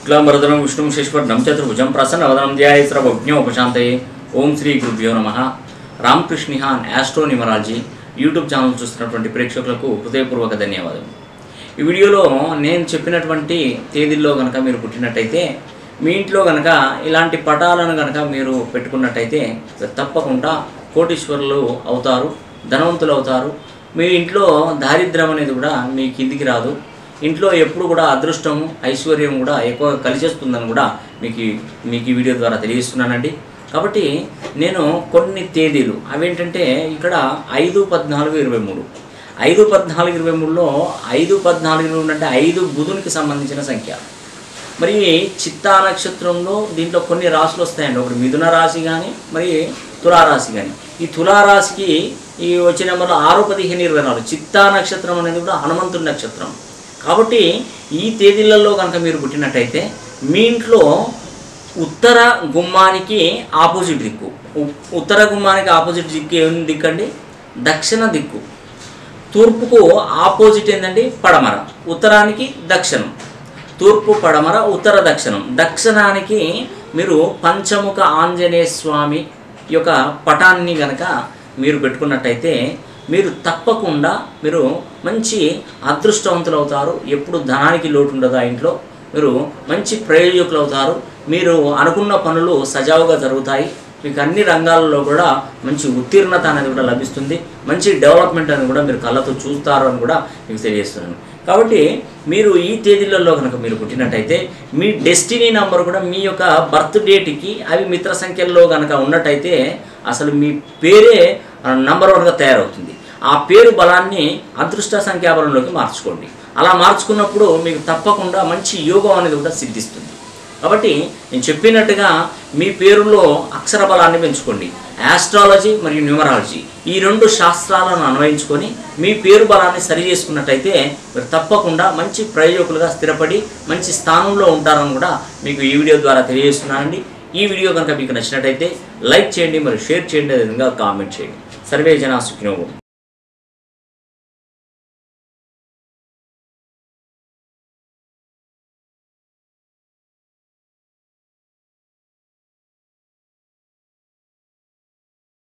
శుక్లాంబరధరం విష్ణుం శశివర్ణం చతుర్భుజం ప్రసన్నవదనం ధ్యాయశ్రవజ్ఞోపశాంతయే ఓం శ్రీ గురుభ్యో నమ రామకృష్ణిహాన్ యాస్ట్రో న్యూమరాలజీ యూట్యూబ్ ఛానల్ చూస్తున్నటువంటి ప్రేక్షకులకు హృదయపూర్వక ధన్యవాదాలు ఈ వీడియోలో నేను చెప్పినటువంటి తేదీల్లో కనుక మీరు పుట్టినట్టయితే మీ ఇంట్లో కనుక ఇలాంటి పటాలను కనుక మీరు పెట్టుకున్నట్టయితే తప్పకుండా కోటీశ్వరులు అవుతారు ధనవంతులు అవుతారు మీ ఇంట్లో దారిద్ర్యం అనేది కూడా మీ కిందికి రాదు ఇంట్లో ఎప్పుడు కూడా అదృష్టం ఐశ్వర్యం కూడా ఎక్కువ కలిసేస్తుందని కూడా మీకు ఈ- మీకు ఈ వీడియో ద్వారా తెలియజేస్తున్నానండి కాబట్టి నేను కొన్ని తేదీలు అవేంటంటే ఇక్కడ ఐదు పద్నాలుగు ఇరవై మూడు ఐదు పద్నాలుగు ఇరవై మూడులో ఐదు పద్నాలుగు ఇరవై మూడు అంటే ఐదు బుధునికి సంబంధించిన సంఖ్య మరి చిత్తా నక్షత్రంలో దీంట్లో కొన్ని రాశులు వస్తాయండి ఒకటి మిథున రాశి కానీ మరి తులారాశి కానీ ఈ తులారాశికి ఈ వచ్చే నెంబర్లో ఆరు పదిహేను ఇరవై నాలుగు చిత్తా నక్షత్రం అనేది కూడా హనుమంతుడి నక్షత్రం కాబట్టి ఈ తేదీలలో కనుక మీరు పుట్టినట్టయితే మీ ఇంట్లో ఉత్తర గుమ్మానికి ఆపోజిట్ దిక్కు ఉ- ఉత్తర గుమ్మానికి ఆపోజిట్ దిక్కు ఏం దిక్కు అండి దక్షిణ దిక్కు తూర్పుకు ఆపోజిట్ ఏంటండి పడమర ఉత్తరానికి దక్షిణం తూర్పు పడమర ఉత్తర దక్షిణం దక్షిణానికి మీరు పంచముఖ ఆంజనేయ స్వామి యొక్క పటాన్ని గనక మీరు పెట్టుకున్నట్టయితే మీరు తప్పకుండా మీరు మంచి అదృష్టవంతులు అవుతారు ఎప్పుడు ధనానికి లోటు ఉండదు ఆ ఇంట్లో మీరు మంచి ప్రయోజకులు అవుతారు మీరు అనుకున్న పనులు సజావుగా జరుగుతాయి మీకు అన్ని రంగాలలో కూడా మంచి ఉత్తీర్ణత అనేది కూడా లభిస్తుంది మంచి డెవలప్మెంట్ అనేది కూడా మీరు కళ్ళతో చూస్తారు అని కూడా మీకు తెలియజేస్తున్నాను కాబట్టి మీరు ఈ తేదీలలో కనుక మీరు పుట్టినట్టయితే మీ డెస్టినీ నంబర్ కూడా మీ యొక్క బర్త్ డేట్కి అవి మిత్ర సంఖ్యల్లో కనుక ఉన్నట్టయితే అసలు మీ పేరే నంబర్ వన్గా తయారవుతుంది ఆ పేరు బలాన్ని అదృష్ట సంఖ్యాబలంలోకి మార్చుకోండి అలా మార్చుకున్నప్పుడు మీకు తప్పకుండా మంచి యోగం అనేది కూడా సిద్ధిస్తుంది కాబట్టి నేను చెప్పినట్టుగా మీ పేరులో అక్షర బలాన్ని పెంచుకోండి ఆస్ట్రాలజీ మరియు న్యూమరాలజీ ఈ రెండు శాస్త్రాలను అన్వయించుకొని మీ పేరు బలాన్ని సరి చేసుకున్నట్టయితే మీరు తప్పకుండా మంచి ప్రయోజకులుగా స్థిరపడి మంచి స్థానంలో ఉంటారని కూడా మీకు ఈ వీడియో ద్వారా తెలియజేస్తున్నానండి ఈ వీడియో కనుక మీకు నచ్చినట్టయితే లైక్ చేయండి మరియు షేర్ చేయండి అదేవిధంగా కామెంట్ చేయండి సర్వే జనా సుఖినోభవం